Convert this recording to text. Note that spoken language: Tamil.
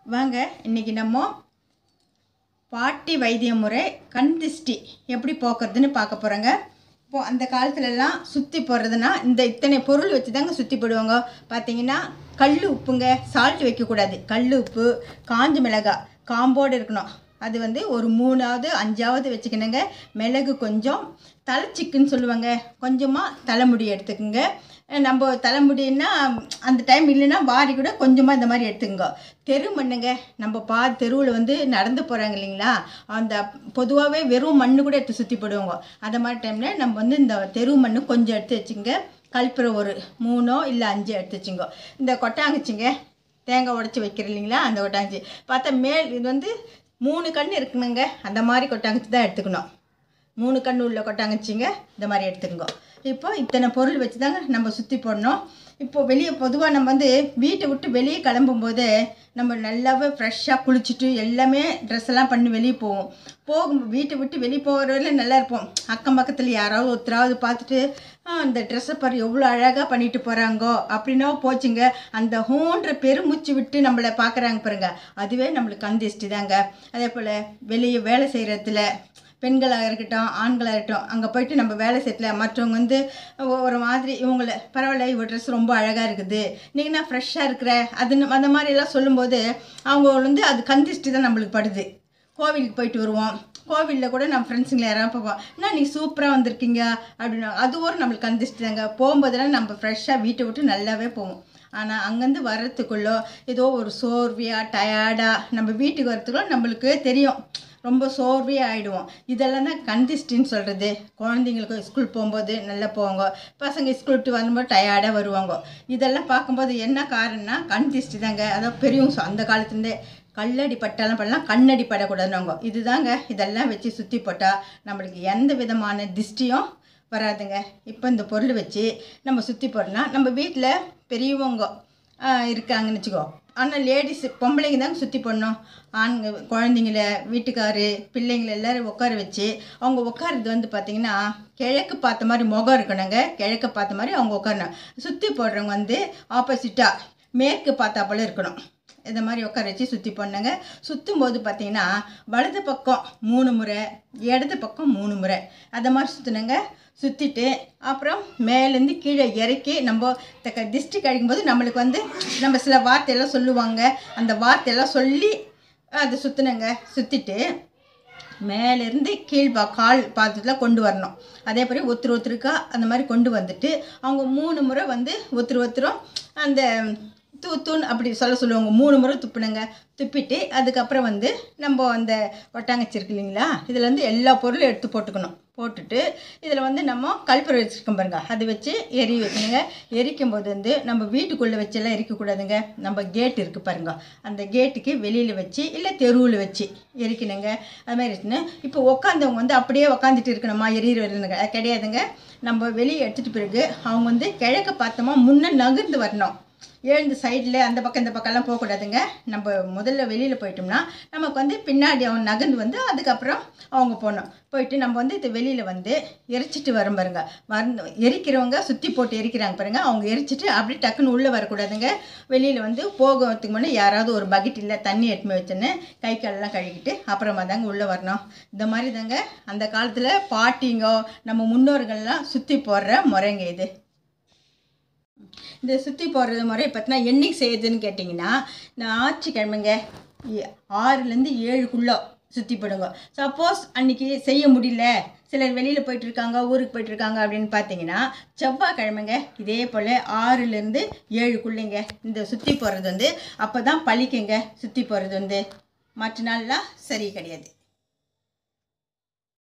வாங்க இன்னைக்கு நம்ம பாட்டி வைத்திய முறை கண் திஷ்டி எப்படி போக்குறதுன்னு பார்க்க போகிறோங்க இப்போ அந்த காலத்துலலாம் சுற்றி போடுறதுனா இந்த இத்தனை பொருள் வச்சு தாங்க சுற்றி போடுவாங்க பார்த்தீங்கன்னா கல் உப்புங்க சால்ட் வைக்கக்கூடாது கல் உப்பு காஞ்ச மிளகாய் காம்போடு இருக்கணும் அது வந்து ஒரு மூணாவது அஞ்சாவது வச்சுக்கணுங்க மிளகு கொஞ்சம் தலைச்சிக்குன்னு சொல்லுவாங்க கொஞ்சமாக தலைமுடி எடுத்துக்கோங்க நம்ம தலைமுடின்னா அந்த டைம் இல்லைன்னா வாரி கூட கொஞ்சமாக இந்த மாதிரி எடுத்துக்கோங்க தெரு மண்ணுங்க நம்ம பா தெருவில் வந்து நடந்து போகிறாங்க இல்லைங்களா அந்த பொதுவாகவே வெறும் மண்ணு கூட எடுத்து சுற்றி போடுவாங்க அந்த மாதிரி டைமில் நம்ம வந்து இந்த தெரு மண்ணு கொஞ்சம் எடுத்து வச்சுங்க கல்புரை ஒரு மூணோ இல்லை அஞ்சு எடுத்து வச்சுங்க இந்த கொட்டாங்குச்சிங்க தேங்காய் உடச்சி வைக்கிற இல்லைங்களா அந்த கொட்டாங்குச்சி பார்த்தா மேல் இது வந்து மூணு கண் இருக்கணுங்க அந்த மாதிரி கொட்டாங்குச்சி தான் எடுத்துக்கணும் மூணு கண் உள்ள கொட்டாங்குச்சிங்க இந்த மாதிரி எடுத்துக்கோங்க இப்போ இத்தனை பொருள் வச்சு தாங்க நம்ம சுற்றி போடணும் இப்போ வெளியே பொதுவாக நம்ம வந்து வீட்டை விட்டு வெளியே கிளம்பும்போது நம்ம நல்லாவே ஃப்ரெஷ்ஷாக குளிச்சுட்டு எல்லாமே ட்ரெஸ் எல்லாம் பண்ணி வெளியே போவோம் போகும் வீட்டை விட்டு வெளியே போகிறவரையில நல்லா இருப்போம் அக்கம் பக்கத்தில் யாராவது ஒருத்தராவது பார்த்துட்டு "ஆ, இந்த ட்ரெஸ்ஸை பாரு எவ்வளோ அழகாக பண்ணிட்டு போகிறாங்கோ அப்படின்னா போச்சுங்க அந்த ஹோன்ற பெருமூச்சு விட்டு நம்மளை பார்க்குறாங்க பாருங்க அதுவே நம்மளுக்கு கந்திஷ்டி தாங்க அதே போல் வெளியே வேலை செய்கிறதுல பெண்களாக இருக்கட்டும் ஆண்களாக இருக்கட்டும் அங்கே போயிட்டு நம்ம வேலை செய்யல மற்றவங்க வந்து ஒ- ஒரு மாதிரி இவங்கள பரவாயில்ல இவ ட்ரெஸ் ரொம்ப அழகாக இருக்குது நீங்கள் நான் ஃப்ரெஷ்ஷாக இருக்கிற அது ந- அந்த மாதிரி எல்லாம் சொல்லும்போது அவங்க வந்து அது கந்திஷ்டி தான் நம்மளுக்கு படுது கோவிலுக்கு போயிட்டு வருவோம் கோவிலில் கூட நம்ம ஃப்ரெண்ட்ஸுங்களை யாராவது பார்ப்போம் என்ன நீ சூப்பராக வந்திருக்கீங்க அப்படின்னா அது ஒரு நம்மளுக்கு கந்திஷ்டி தாங்க போகும்போதெல்லாம் நம்ம ஃப்ரெஷ்ஷாக வீட்டை விட்டு நல்லாவே போவோம் ஆனால் அங்கேருந்து வர்றதுக்குள்ளோ ஏதோ ஒரு சோர்வியாக டயர்டாக நம்ம வீட்டுக்கு வரத்துக்குள்ள நம்மளுக்கு தெரியும் ரொம்ப சோர்வே ஆகிடுவோம் இதெல்லாம் தான் கந்திஷ்டின்னு சொல்கிறது குழந்தைங்களுக்கு ஸ்கூல் போகும்போது நல்லா போவாங்க பசங்க ஸ்கூல் விட்டு வரும்போது டயர்டாக வருவாங்க இதெல்லாம் பார்க்கும்போது என்ன காரணம்னா கண் திஷ்டி தாங்க அதாவது பெரியவங்க சொ- அந்த காலத்துலேருந்தே கல்லடி பட்டாலும் பண்ணலாம் கண்ணடி படக்கூடாதுனாங்க இதுதாங்க இதெல்லாம் வச்சு சுற்றி போட்டால் நம்மளுக்கு எந்த விதமான திஷ்டியும் வராதுங்க இப்போ இந்த பொருள் வச்சு நம்ம சுற்றி போடணும்னா நம்ம வீட்டில் பெரியவங்க ஆ, இருக்காங்கன்னு வச்சுக்கோ ஆனால் லேடிஸ் பொம்பளைங்க தாங்க சுற்றி போடணும் ஆண்க குழந்தைங்கள வீட்டுக்காரு பிள்ளைங்கள எல்லாரும் உட்கார வச்சு அவங்க உட்காருறது வந்து பார்த்திங்கன்னா கிழக்கு பார்த்த மாதிரி முகம் இருக்கணுங்க கிழக்கு பார்த்த மாதிரி அவங்க உட்காரணும் சுற்றி போடுறவங்க வந்து ஆப்போசிட்டாக மேற்கு பார்த்தா போல இருக்கணும் இந்த மாதிரி உட்கார வச்சு சுற்றி போடணுங்க சுற்றும் போது பார்த்தீங்கன்னா வலது பக்கம் மூணு முறை இடது பக்கம் மூணு முறை அந்த மாதிரி சுற்றுனுங்க சுற்றிட்டு அப்புறம் மேலேருந்து கீழே இறக்கி நம்ம தக்க திஷ்டி கழிக்கும்போது நம்மளுக்கு வந்து நம்ம சில வார்த்தையெல்லாம் சொல்லுவாங்க அந்த வார்த்தையெல்லாம் சொல்லி அதை சுற்றுனுங்க சுற்றிட்டு மேலேருந்து கீழ்பா கால் பாதத்தில் கொண்டு வரணும் அதே மாதிரி ஒருத்தர் ஒருத்தருக்கா அந்த மாதிரி கொண்டு வந்துட்டு அவங்க மூணு முறை வந்து ஒருத்தர் ஒருத்தரும் அந்த தூ தூண் அப்படி சொல்ல சொல்லுவாங்க மூணு முறை துப்புனுங்க துப்பிட்டு அதுக்கப்புறம் வந்து நம்ம அந்த ஒட்டாங்கச்சி இருக்கு இல்லைங்களா இதில் வந்து எல்லா பொருளும் எடுத்து போட்டுக்கணும் போட்டுட்டு இதில் வந்து நம்ம கல்புரை வச்சுருக்கோம் பாருங்க அது வச்சு எரி வைக்கணுங்க எரிக்கும் போது வந்து நம்ம வீட்டுக்குள்ளே வச்செல்லாம் எரிக்கக்கூடாதுங்க நம்ம கேட் இருக்குது பாருங்க அந்த கேட்டுக்கு வெளியில் வச்சு இல்லை தெருவில் வச்சு எரிக்கணுங்க அது மாதிரி இருக்கணும் இப்போ உட்காந்தவங்க வந்து அப்படியே உக்காந்துட்டு இருக்கணுமா எரியிற வரணுங்க அது கிடையாதுங்க நம்ம வெளியே எடுத்துகிட்டு பிறகு அவங்க வந்து கிழக்க பார்த்தோமா முன்னே நகர்ந்து வரணும் எழுந்து சைடில் அந்த பக்கம் இந்த பக்கம்லாம் போகக்கூடாதுங்க நம்ம முதல்ல வெளியில் போயிட்டோம்னா நமக்கு வந்து பின்னாடி அவன் நகர்ந்து வந்து அதுக்கப்புறம் அவங்க போகணும் போயிட்டு நம்ம வந்து இது வெளியில் வந்து எரிச்சிட்டு வரும் பாருங்க வந்து எரிக்கிறவங்க சுற்றி போட்டு எரிக்கிறாங்க பாருங்க அவங்க எரிச்சிட்டு அப்படியே டக்குன்னு உள்ளே வரக்கூடாதுங்க வெளியில் வந்து போகிறதுக்கு முன்னே யாராவது ஒரு பக்கெட் இல்லை தண்ணி எடுத்து வச்சுன்னு கை காலெல்லாம் கழுவிட்டு அப்புறமா தாங்க உள்ளே வரணும் இந்த மாதிரி தாங்க அந்த காலத்தில் பாட்டிங்கோ நம்ம முன்னோர்கள்லாம் சுற்றி போடுற முறைங்க இது இந்த சுற்றி போடுறது முறை பார்த்தீங்கன்னா என்னைக்கு செய்யுதுன்னு கேட்டிங்கன்னா நான் ஆட்சிக்கிழமைங்க எ- ஆறுலேருந்து ஏழுக்குள்ளே சுற்றி போடுங்க சப்போஸ் அன்னைக்கு செய்ய முடியல சிலர் வெளியில் போயிட்டு இருக்காங்க ஊருக்கு போயிட்டு இருக்காங்க அப்படின்னு பார்த்தீங்கன்னா செவ்வாய்க்கிழமைங்க இதே போல் ஆறுலேருந்து ஏழுக்குள்ளைங்க இந்த சுற்றி போடுறது வந்து அப்போ தான் பழிக்குங்க சுற்றி போடுறது வந்து மற்ற நாள்லாம் சரி கிடையாது